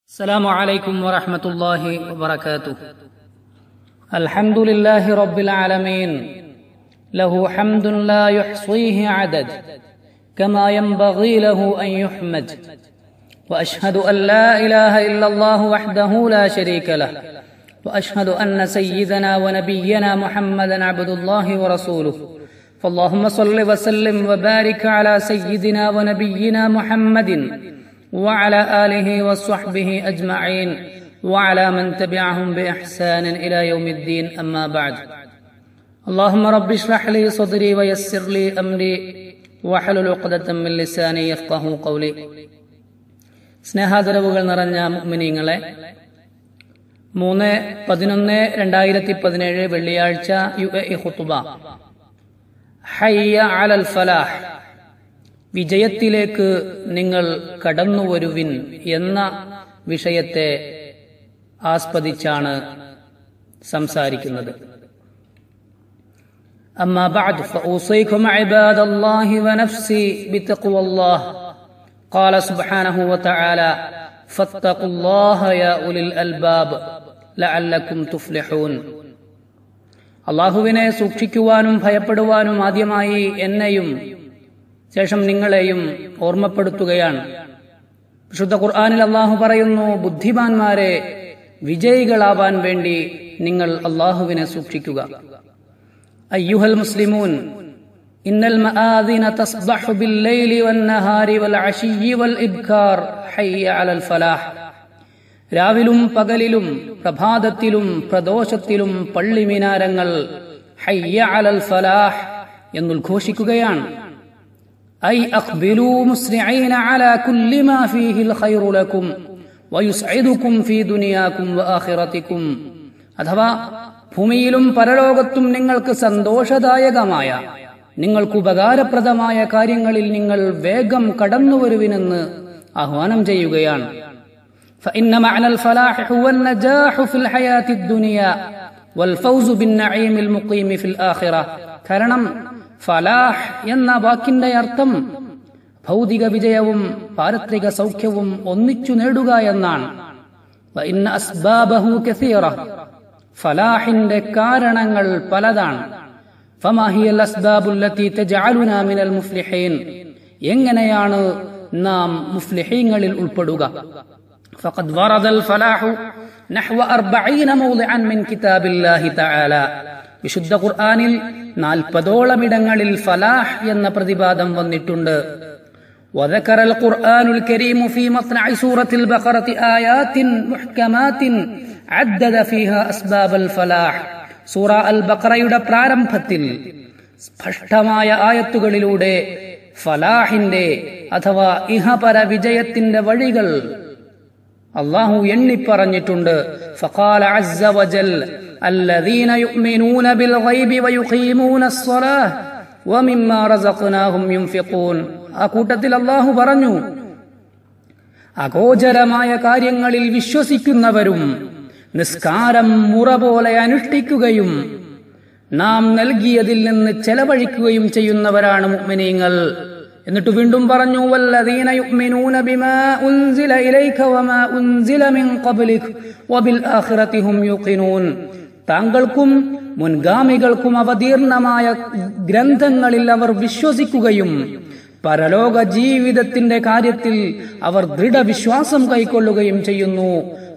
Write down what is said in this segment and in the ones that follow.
السلام عليكم ورحمة الله وبركاته الحمد لله رب العالمين له حمد لا يحصيه عدد كما ينبغي له أن يحمد وأشهد أن لا إله إلا الله وحده لا شريك له وأشهد أن سيدنا ونبينا محمدا عبد الله ورسوله فاللهم صل وسلم وبارك على سيدنا ونبينا محمد وعلى آله وصحبه أجمعين وعلى من تبعهم بإحسان إلى يوم الدين أما بعد اللهم رب اشرح لي صدري ويسر لي أمري واحلل عقدة من لساني يفقه قولي സ്നേഹാദരവുകൾ നിറഞ്ഞ മുഅ്മിനീങ്ങളെ മൂന്ന് പതിനൊന്ന് രണ്ടായിരത്തി പതിനേഴ് വെള്ളിയാഴ്ച യു എ ഖുത്തുബ ഹയ്യ അലൽ ഫലാഹ് വിജയത്തിലേക്ക് നിങ്ങൾ കടന്നുവരുവിൻ എന്ന വിഷയത്തെ ആസ്പദിച്ചാണ് സംസാരിക്കുന്നത് أما بعد فأوصيكم عباد الله ونفسي بتقوى الله قال سبحانه وتعالى فاتقوا الله يا أولي الألباب لعلكم تفلحون അള്ളാഹുവിനെ സൂക്ഷിക്കുവാനും ഭയപ്പെടുവാനും ആദ്യമായി എന്നെയും ശേഷം നിങ്ങളെയും ഓർമ്മപ്പെടുത്തുകയാണ് വിശുദ്ധ ഖുർആാനിൽ അള്ളാഹു പറയുന്നു ബുദ്ധിമാന്മാരെ വിജയികളാവാൻ വേണ്ടി നിങ്ങൾ അള്ളാഹുവിനെ സൂക്ഷിക്കുക അയ്യുഹൽ മുസ്ലിമൂൻ ഇന്നൽ മആദിന തസ്ബഹു ബില്ലൈലി വന്നഹാരി വൽ അശിയ്യി വൽ ഇബ്കാർ ഹയ്യ അലൽ ഫലാഹ് രാവിലും പകലിലും പ്രഭാതത്തിലും പ്രദോഷത്തിലും പള്ളിമിനാരങ്ങൾ ഹയ്യ അലൽ ഫലാഹ് എന്നുദ്ഘോഷിക്കുകയാണ് أي أقبلوا مسرعين على كل ما فيه الخير لكم ويسعدكم في دنياكم وآخرتكم അഥവാ ഭൂമിയിലും പരലോകത്തും നിങ്ങൾക്ക് സന്തോഷദായകമായ നിങ്ങൾക്ക് ഉപകാരപ്രദമായ കാര്യങ്ങളിൽ നിങ്ങൾ വേഗം കടന്നുവരുവിനെന്ന് ആഹ്വാനം ചെയ്യുകയാണ് فإن معنى الفلاح هو النجاح في الحياة الدنيا والفوز بالنعيم المقيم في الآخرة കാരണം ഫലാഹ് എന്ന വാക്കിന്റെ അർത്ഥം ഭൗതിക വിജയവും പാരത്രിക സൗഖ്യവും ഒന്നിച്ചു നേടുക എന്നാണ് ഫലാഹിന്റെ കാരണങ്ങൾ പലതാണ് എങ്ങനെയാണ് നാം മുഫ്ലിഹീങ്ങളിൽ ഉൾപ്പെടുക فقد ورد الفلاح نحو أربعين موضعا من كتاب الله تعالى വിശുദ്ധ ഖുർആാനിൽ നാൽപ്പതോളം ഇടങ്ങളിൽ ഫലാഹ് എന്ന പ്രതിപാദം വന്നിട്ടുണ്ട് وذكر القرآن الكريم في مطلع سورة البقرة آيات محكمات عدد فيها أسباب الفلاح സൂറ അൽ ബക്കറയുടെ പ്രാരംഭത്തിൽ സ്പഷ്ടമായ ആയത്തുകളിലൂടെ ഫലാഹിന്റെ അഥവാ ഇഹപര വിജയത്തിന്റെ വഴികൾ അള്ളാഹു എണ്ണിപ്പറഞ്ഞിട്ടുണ്ട് ഫഖാല അസ്സ വജൽ الذين يؤمنون بالغيب ويقيمون الصلاة ومما رزقناهم ينفقون ആ കൂട്ടത്തിൽ അള്ളാഹു പറഞ്ഞു അഗോചരമായ കാര്യങ്ങളിൽ വിശ്വസിക്കുന്നവരും നിസ്കാരം മുറ പോലെ അനുഷ്ഠിക്കുകയും നാം നൽകിയതിൽ നിന്ന് ചെലവഴിക്കുകയും ചെയ്യുന്നവരാണ് മുഅ്മിനീങ്ങൾ എന്നിട്ട് വീണ്ടും പറഞ്ഞു വല്ലദീന യുഅ്മിനൂന ബിമാ ഉൻസില ഇലൈക വമാ ഉൻസില മിൻ ഖബ്ലിക വബിൽ ആഖിറതി ഹും യുഖിനൂൻ താങ്കൾക്കും മുൻഗാമികൾക്കും അവതീർണമായ ഗ്രന്ഥങ്ങളിൽ അവർ വിശ്വസിക്കുകയും പരലോക ജീവിതത്തിന്റെ കാര്യത്തിൽ അവർ ദൃഢവിശ്വാസം കൈക്കൊള്ളുകയും ചെയ്യുന്നു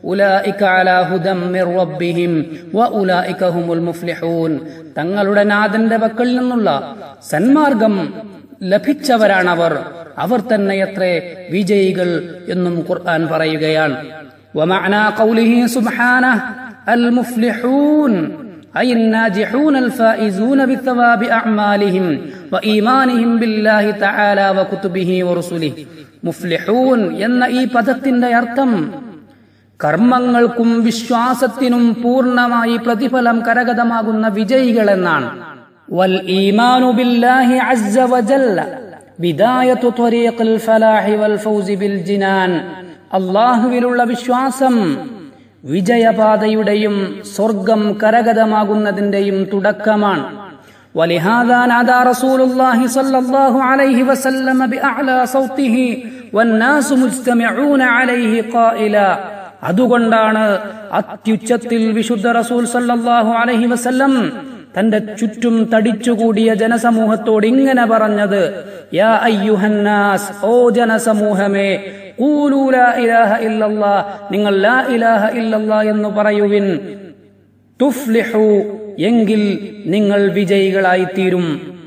തങ്ങളുടെ നാഥന്റെ പക്കൽ നിന്നുള്ള സന്മാർഗം ലഭിച്ചവരാണവർ അവർ തന്നെ എത്ര വിജയികൾ എന്നും ഖുർആൻ പറയുകയാണ് ومعنى قوله سبحانه المفلحون أي الناجحون الفائزون بثواب أعمالهم وإيمانهم بالله تعالى وكتبه ورسله മുഫ്ലിഹൂൻ എന്ന ഈ പദത്തിന്റെ അർത്ഥം കർമ്മങ്ങൾക്കും വിശ്വാസത്തിനും പൂർണ്ണമായി പ്രതിഫലം കരഗതമാകുന്ന വിജയികൾ എന്നാണ് വൽ ഈമാനു ബില്ലാഹി അസ്സ വജല്ല ബിദായത്തു ത്വരീഖിൽ ഫലാഹി വൽ ഫൗസി ബിൽ ജിനാൻ അള്ളാഹുവിലുള്ള വിശ്വാസം വിജയപാതയുടെയും സ്വർഗം കരഗതമാകുന്നതിന്റെയും തുടക്കമാണ് ولهذا نادى رسول الله صلى الله عليه وسلم بأعلى صوته والناس مجتمعون عليه قائلا അതുകൊണ്ടാണ് അത്യുച്ചത്തിൽ വിശുദ്ധ റസൂൽ സല്ലല്ലാഹു അലൈഹി വസല്ലം തന്റെ ചുറ്റും തടിച്ചുകൂടിയ ജനസമൂഹത്തോട് ഇങ്ങനെ പറഞ്ഞത് യാ അയ്യുഹന്നാസ് ഓ ജനസമൂഹമേ ഖൂലൂ ലാ ഇലാഹ ഇല്ലല്ലാ നിങ്ങൾ ലാ ഇലാഹ ഇല്ലല്ലാ എന്ന് പറയുവിൻ തുഫ്ലിഹു എങ്കിൽ നിങ്ങൾ വിജയികളായിത്തീരും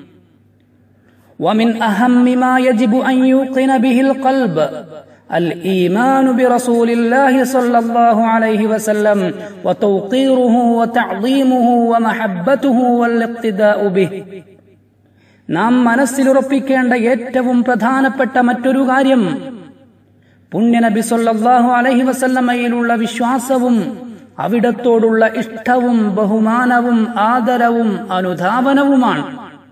ومن أهم ما يجب أن يوقن به القلب الإيمان برسول الله صلى الله عليه وسلم وتوقيره وتعظيمه ومحبته والاقتداء به നാം മനസ്സിലുറപ്പിക്കേണ്ട ഏറ്റവും പ്രധാനപ്പെട്ട മറ്റൊരു കാര്യം പുണ്യനബി സല്ലല്ലാഹു അലൈഹി വസല്ലമയിലുള്ള വിശ്വാസവും അവിടത്തോടുള്ള ഇഷ്ടവും ബഹുമാനവും ആദരവും അനുധാവനവുമാണ്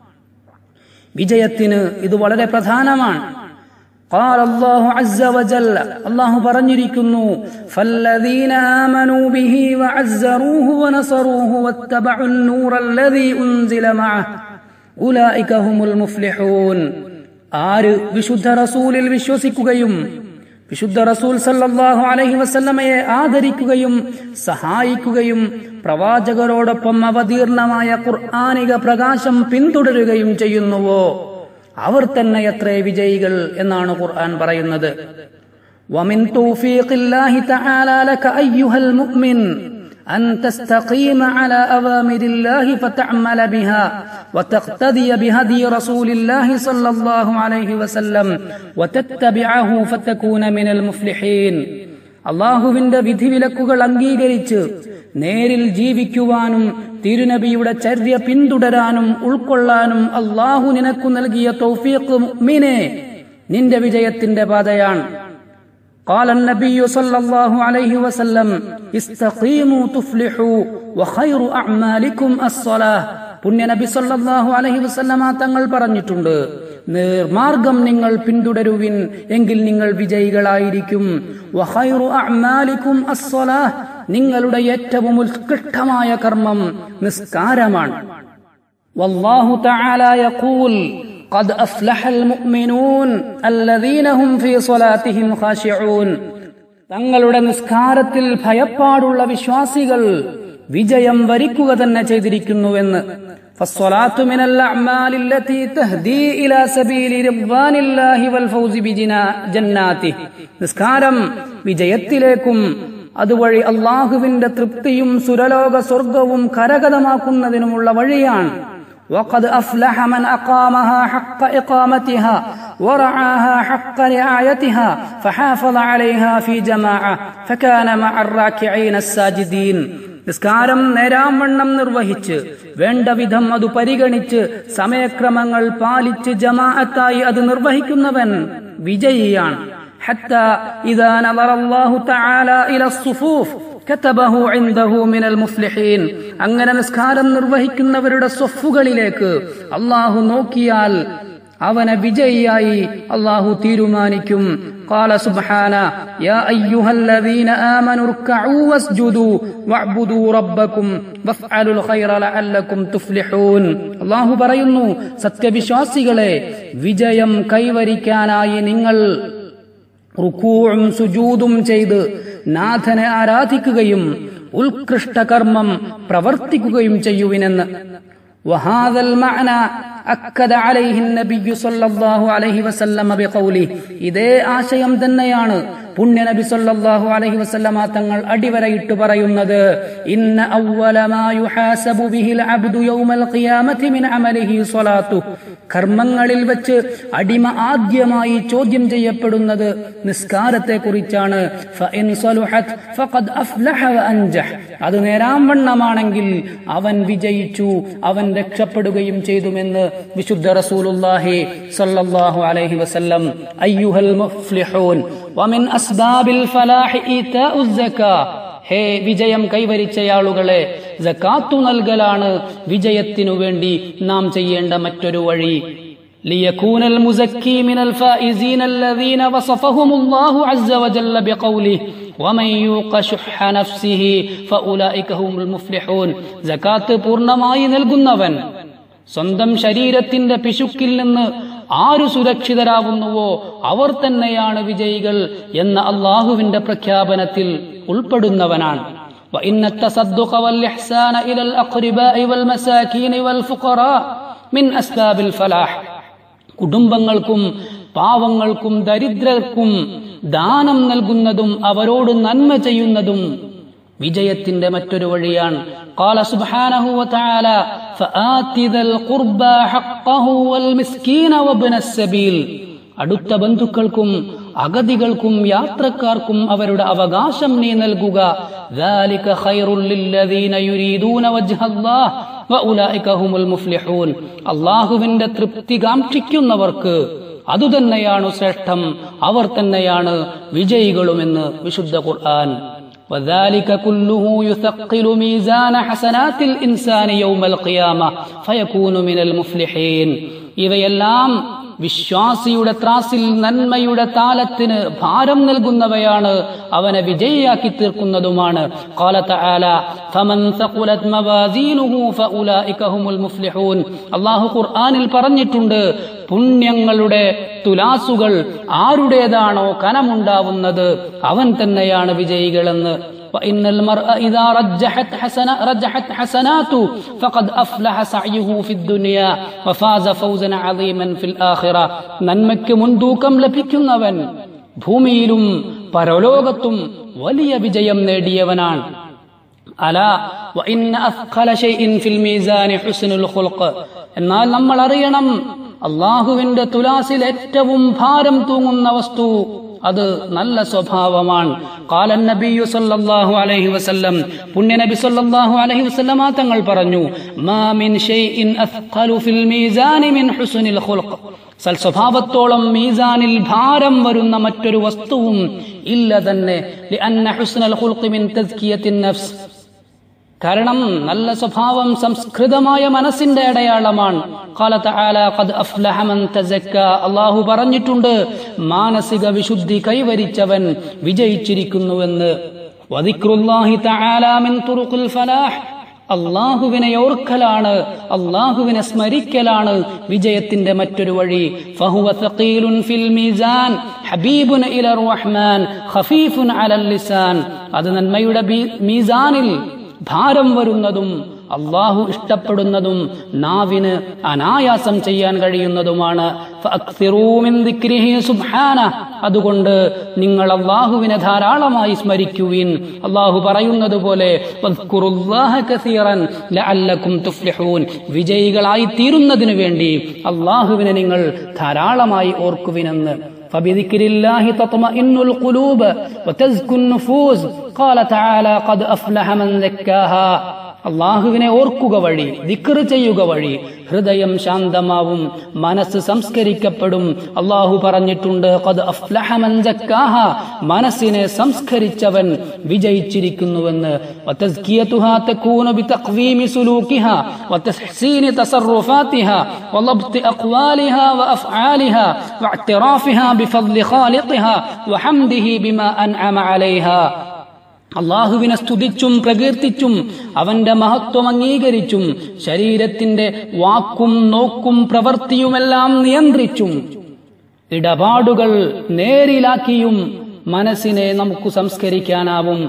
വിജയത്തിന് ഇത് വളരെ പ്രധാനമാണ് قال الله عز وجل الله പറഞ്ഞിരിക്കുന്നു فالذين آمنوا به وعزروه ونصروه واتبعوا النور الذي أنزل معه أولئك هم المفلحون ആര് വിശുദ്ധ റസൂലിൽ വിശ്വസിക്കുകയും വിശുദ്ധ റസൂൽ സല്ലല്ലാഹു അലൈഹി വസല്ലമയെ ആദരിക്കുകയും സഹായിക്കുകയും പ്രവാചകരോടൊപ്പം അവതീർണമായ ഖുർആാനിക പ്രകാശം പിന്തുടരുകയും ചെയ്യുന്നുവോ അവർ തന്നെ എത്രേ വിജയികൾ എന്നാണ് ഖുർആൻ പറയുന്നത് ومن توفيق الله تعالى لك أيها المؤمن أن تستقيم على أوامر الله فتعمل بها وتقتدي بهدي رسول الله صلى الله عليه وسلم وتتبعه فتكون من المفلحين അള്ളാഹുവിന്റെ വിധിവിലക്കുകൾ അംഗീകരിച്ച് നേരിൽ ജീവിക്കുവാനും തിരുനബിയുടെ ചര്യ പിന്തുടരാനും ഉൾക്കൊള്ളാനും അള്ളാഹു നിനക്കു നൽകിയ തൗഫീഖ് മുഅ്മിനെ നിന്റെ വിജയത്തിന്റെ പാതയാണ് قال النبي صلى الله عليه وسلم استقيموا تفلحوا وخير أعمالكم الصلاة പുണ്യ നബി സല്ലല്ലാഹു അലൈഹി വസല്ലമ തങ്ങൾ പറഞ്ഞിട്ടുണ്ട് നേർമാർഗം നിങ്ങൾ പിന്തുടരുവിൻ എങ്കിൽ നിങ്ങൾ വിജയികളായിരിക്കും വഖൈറു അഅ്മാലിക്കും അസ്സലാഹ് നിങ്ങളുടെ ഏറ്റവും ഉത്കൃഷ്ടമായ കർമ്മം നിസ്കാരമാണ് വല്ലാഹു തആല യഖൂൽ قد أفلح المؤمنون الذين هم في صلاتهم خاشعون തങ്ങളുടെ നിസ്കാരത്തിൽ ഭയപ്പാടുള്ള വിശ്വാസികൾ വിജയം വരിക്കുക തന്നെ ചെയ്തിരിക്കുന്നുവെന്ന് فالصلاة من الأعمال التي تهدي إلى سبيل رضوان الله والفوز بجناته നിസ്കാരം വിജയത്തിലേക്കും അതുവഴി അള്ളാഹുവിന്റെ തൃപ്തിയും സുരലോക സ്വർഗവും കരഗതമാക്കുന്നതിനുമുള്ള വഴിയാണ് وقد أفلح من أقامها حق إقامتها ورعاها حق رعايتها فحافظ عليها في جماعة فكان مع الراكعين الساجدين നിസ്കാരം നേരാംവണ്ണം നിർവഹിച്ച് വേണ്ട വിധം അത് പരിഗണിച്ച് സമയക്രമങ്ങൾ പാലിച്ച് ജമാഅത്തായി അത് നിർവഹിക്കുന്നവൻ വിജയിയാണ് حتى إذا نظر الله تعالى إلى الصفوف كتبه عنده من المفلحين അങ്ങനെ നിസ്കാരം നിർവഹിക്കുന്നവരുടെ സ്വഫുകളിലേക്ക് അള്ളാഹു നോക്കിയാൽ അവനെ വിജയിയായി അള്ളാഹു തീരുമാനിക്കും قال سبحانه يا أيها الذين آمنوا اركعوا واسجدوا واعبدوا ربكم وافعلوا الخير لعلكم تفلحون അള്ളാഹു പറയുന്നു സത്യവിശ്വാസികളെ വിജയം കൈവരിക്കാനായി നിങ്ങൾ റുക്കൂഴും സുജൂതും ചെയ്ത് നാഥനെ ആരാധിക്കുകയും ഉത്കൃഷ്ട കർമ്മം പ്രവർത്തിക്കുകയും ചെയ്യുവിനെന്ന് وهذا المعنى أكد عليه النبي صلى الله عليه وسلم بقوله ഇതേ ആശയം തന്നെയാണ് പുണ്യ നബി സല്ലല്ലാഹു അലൈഹി വസല്ലമ തങ്ങൾ അടിവരയിട്ട് പറയുന്നത് ഇന്ന അവ്വല മാ യുഹാസബു ബിഹിൽ അബ്ദു യൗമൽ ഖിയാമത്തി മിൻ അമലിഹി സ്വലാത്തു കർമ്മങ്ങളിൽ വെച്ച് അടിമ ആദ്യമായി ചോദ്യം ചെയ്യപ്പെടുന്നത് നിസ്കാരത്തെ കുറിച്ചാണ് ഫഇൻ സലുഹത് ഫഖദ് അഫ്ലഹ വഅൻജഹ് അത് നേരാംവണ്ണമാണെങ്കിൽ അവൻ വിജയിച്ചു അവൻ രക്ഷപ്പെടുകയും ചെയ്തുമെന്ന് വിശുദ്ധ റസൂലുള്ളാഹി സല്ലല്ലാഹു അലൈഹി വസല്ലം അയ്യുഹൽ മുഫ്ലിഹൂൻ വമിൻ അസ്ബാബിൽ ഫലാഹി ഈതാഉ സക്കാ ഹേ വിജയം കൈവരിച്ചയാളുകളെ ജക്കാത്തു നൽകലാണ് വിജയത്തിനു വേണ്ടി നാം ചെയ്യേണ്ട മറ്റൊരു വഴി ليكون المزكي من الفائزين الذين وصفهم الله عز وجل بقوله ومن يوق شح نفسه فأولئك هم المفلحون زكاة പൂർണ്ണമായി നൽകുന്നവൻ സ്വന്തം ശരീരത്തിന്റെ പിശുക്കിൽ നിന്ന് ആരു സുരക്ഷിതരാകുന്നുവോ അവർ തന്നെയാണ് വിജയികൾ എന്ന അള്ളാഹുവിന്റെ പ്രഖ്യാപനത്തിൽ ഉൾപ്പെടുന്നവനാണ് وإن التصدق والإحسان إلى الأقرباء والمساكين والفقراء من أسباب الفلاح കുടുംബങ്ങൾക്കും പാവങ്ങൾക്കും ദരിദ്രർക്കും ദാനം നൽകുന്നതും അവരോട് നന്മ ചെയ്യുന്നതും വിജയത്തിന്റെ മറ്റൊരു വഴിയാണ് قال سبحانه وتعالى فآت ذا القربى حقه والمسكين وابن السبيل അടുത്ത ബന്ധുക്കൾക്കും അഗതികൾക്കും യാത്രക്കാർക്കും അവരുടെ അവകാശം നീ നൽകുക ذلك خير للذين يريدون وجه الله وأولئك هم المفلحون അള്ളാഹുവിന്റെ തൃപ്തി കാക്ഷിക്കുന്നവർക്ക് അതുതന്നെയാണ് ശ്രേഷ്ഠം അവർ തന്നെയാണ് വിജയികളുമെന്ന് വിശുദ്ധ ഖുർആൻ وذلك كله يثقل ميزان حسنات الإنسان يوم القيامة فيكون من المفلحين ഇവയെല്ലാം വിശ്വാസിയുടെ ത്രാസിൽ നന്മയുടെ താലത്തിന് ഭാരം നൽകുന്നവയാണ് അവനെ വിജയിയാക്കി തീർക്കുന്നതുമാണ് قال تعالى فمن ثقلت موازينه فاولئك هم المفلحون അല്ലാഹു ഖുർആനിൽ പറഞ്ഞിട്ടുണ്ട് പുണ്യങ്ങളുടെ തുലാസുകൾ ആരുടേതാണോ കനമുണ്ടാവുന്നത് അവൻ തന്നെയാണ് വിജയികളെന്ന് وإن المرء إذا رجحت حسنا رجحت حسناته فقد أفلح سعيه في الدنيا وفاز فوزا عظيما في الآخرة നന്മയ്ക്ക് മുൻതൂക്കം ലഭിക്കുന്നവൻ ഭൂമിയിലും പരലോകത്തും വലിയ വിജയം നേടിയവനാണ് അല وإن أثقل شيء في الميزان حسن الخلق എന്നാൽ നമ്മൾ അറിയണം അള്ളാഹുവിന്റെ തുലാസിൽ ഏറ്റവും ഭാരം തൂങ്ങുന്ന വസ്തു അത് നല്ല സ്വഭാവമാണ് കാലൻ നബിയു സല്ലല്ലാഹു അലൈഹി വസല്ലം പുണ്യ നബി സല്ലല്ലാഹു അലൈഹി വസല്ലമ തങ്ങൾ പറഞ്ഞു മാ മിൻ ഷൈഇൻ അസ്ഖലു ഫിൽ മീസാനി മിൻ ഹുസ്നിൽ ഖുൽഖ് സൽ സ്വഭാവത്തോളം മീസാനിൽ ഭാരം വരുന്ന മറ്റൊരു വസ്തുവും ഇല്ല തന്നെ ലിഅന്ന ഹുസ്നൽ ഖുൽഖ് മിൻ തസ്കിയത്തിൻ നഫ്സ് കാരണം നല്ല സ്വഭാവം സംസ്കൃതമായ മനസ്സിന്റെ അടയാളമാണ് അള്ളാഹു പറഞ്ഞിട്ടുണ്ട് മാനസിക വിശുദ്ധി കൈവരിച്ചവൻ വിജയിച്ചിരിക്കുന്നുവെന്ന് അള്ളാഹുവിനെ ഓർക്കലാണ് അള്ളാഹുവിനെ സ്മരിക്കലാണ് വിജയത്തിന്റെ മറ്റൊരു വഴി ഫഹുവ ثقيل في الميزان حبيب إلى الرحمن خفيف على اللسان അത് നന്മയുടെ മീസാനിൽ ഭാരം വരുന്നതും അള്ളാഹു ഇഷ്ടപ്പെടുന്നതും നാവിന് അനായാസം ചെയ്യാൻ കഴിയുന്നതുമാണ് അതുകൊണ്ട് നിങ്ങൾ അള്ളാഹുവിനെ ധാരാളമായി സ്മരിക്കുവിൻ അള്ളാഹു പറയുന്നത് പോലെ വിജയികളായി തീരുന്നതിനു വേണ്ടി അള്ളാഹുവിനെ നിങ്ങൾ ധാരാളമായി ഓർക്കുവിനെന്ന് فبذكر الله تطمئن القلوب وتزكو النفوس قال تعالى قد أفلح من زكاها അള്ളാഹുവിനെ ഓർക്കുക വഴി ദിക്ർ ചെയ്യുക വഴി ഹൃദയം ശാന്തമാവും മനസ്സ് സംസ്കരിക്കപ്പെടും അള്ളാഹു പറഞ്ഞിട്ടുണ്ട് മനസ്സിനെ സംസ്കരിച്ചവൻ വിജയിച്ചിരിക്കുന്നുവെന്ന് അള്ളാഹുവിനെ സ്തുതിച്ചും പ്രകീർത്തിച്ചും അവന്റെ മഹത്വം അംഗീകരിച്ചും ശരീരത്തിന്റെ വാക്കും നോക്കും പ്രവൃത്തിയുമെല്ലാം നിയന്ത്രിച്ചും ഇടപാടുകൾ നേരിലാക്കിയും മനസ്സിനെ നമുക്ക് സംസ്കരിക്കാനാവും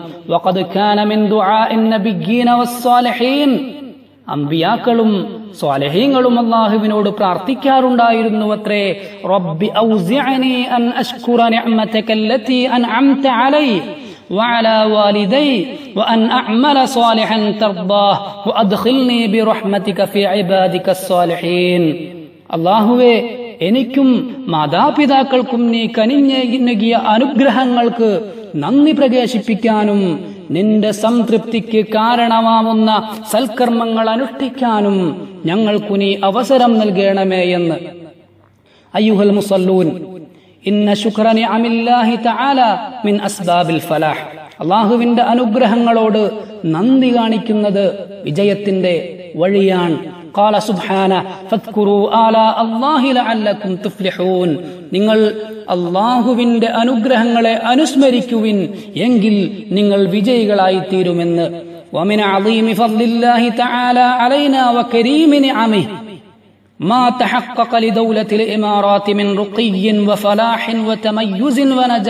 അമ്പിയാക്കളും സ്വാലഹീങ്ങളും അള്ളാഹുവിനോട് പ്രാർത്ഥിക്കാറുണ്ടായിരുന്നു അത്രേ റബ്ബി ഔസിഅനി അൻ അഷ്കുറ നിഅമതക അല്ലതി അൻഅംത അലൈ وعلى والدي وأن أعمل صالحا ترضاه وأدخلني برحمتك في عبادك الصالحين അള്ളാഹുവെ എനിക്കും മാതാപിതാക്കൾക്കും നീ കനിഞ്ഞകിയ അനുഗ്രഹങ്ങൾക്ക് നന്ദി പ്രകാശിപ്പിക്കാനും നിന്റെ സംതൃപ്തിക്ക് കാരണമാവുന്ന സൽക്കർമ്മങ്ങൾ അനുഷ്ഠിക്കാനും ഞങ്ങൾക്കു നീ അവസരം നൽകണമേ എന്ന് അയ്യുഹൽ മുസല്ലൂൻ ഇന്ന ശുക്ര നിഅമില്ലാഹി തആല മിൻ അസ്ബാബിൽ ഫലാഹ് അള്ളാഹുവിന്റെ അനുഗ്രഹങ്ങളോട് നന്ദി കാണിക്കുന്നത് വിജയത്തിന്റെ വഴിയാണ് قال سبحانه فاذكروا آلاء الله لعلكم تفلحون നിങ്ങൾ അള്ളാഹുവിന്റെ അനുഗ്രഹങ്ങളെ അനുസ്മരിക്കുവിൻ എങ്കിൽ നിങ്ങൾ വിജയികളായി തീരുമെന്ന് ومن عظيم فضل الله تعالى علينا وكريم نعمه ما تحقق لدولة الإمارات من رقي وفلاح وتميز ونجاح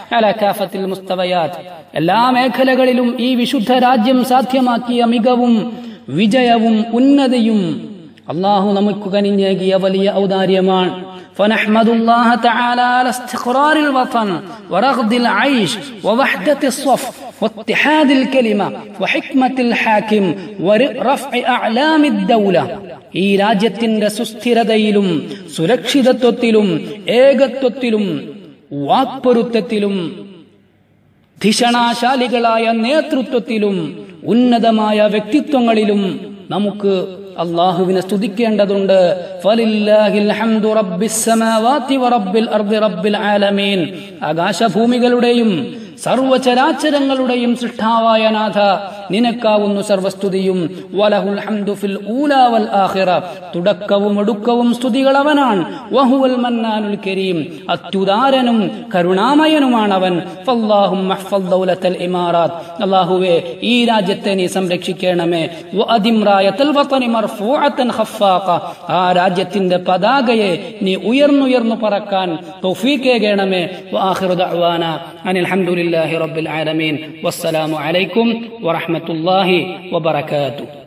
على كافة المستويات എല്ലാ മേഖലകളിലും ഈ വിശുദ്ധ രാജ്യം സാധ്യമാക്കിയ മികവും വിജയവും ഉന്നതിയും അള്ളാഹു നമുക്ക് കനിഞ്ഞേകിയ വലിയ ഔദാര്യമാണ് فنحمد الله تعالى على استقرار الوطن ورغد العيش ووحدة الصف واتحاد الكلمة وحكمة الحاكم ورفع أعلام الدولة ഈ രാജ്യത്തിന്റെ സുസ്ഥിരതയിലും സുരക്ഷിതത്വത്തിലും ഏകത്വത്തിലും വാക്പൊരുത്തത്തിലും ധിഷണാശാലികളായ നേതൃത്വത്തിലും ഉന്നതമായ വ്യക്തിത്വങ്ങളിലും നമുക്ക് അള്ളാഹുവിനെ സ്തുതിക്കേണ്ടതുണ്ട് ഫലില്ലാഹിൽ ഹംദു റബ്ബിസ് സമാവാതി വറബ്ബിൽ അർദി റബ്ബിൽ ആലമീൻ ആകാശഭൂമികളുടെയും സർവചരാചരങ്ങളുടെയും സൃഷ്ടാവായ നാഥ നിനക്കാവുന്നു സർവസ്തുതിയും വലഹുൽ ഹംദു ഫിൽ ഊലാ വൽ ആഖിറ തുടക്കവും ഒടുക്കവും സ്തുതികൾ അവനാണ് വഹുവൽ മന്നാനുൽ കരീം അത്യുദാരനും കരുണാമയനുമാണവൻ ഫല്ലാഹും മഹ്ഫൽ ദൗലത്തൽ ഇമാറാത്ത് അല്ലാഹുവേ ഈ രാജ്യത്തെ നീ സംരക്ഷിക്കണമേ വഅദിം റായത്തൽ വതനി മർഫൂഅത്തൻ ഖഫാഖ ആ രാജ്യത്തിന്റെ പതാകയെ നീ ഉയർന്നുയർന്നു പറക്കാൻ തൗഫീഖേകണമേ വആഖിറു ദഅവാന അനിൽ ഹംദുലില്ലാഹി റബ്ബിൽ ആലമീൻ വസ്സലാമു അലൈക്കും വറഹ്മത്തുള്ളാഹി വബറകാതുഹു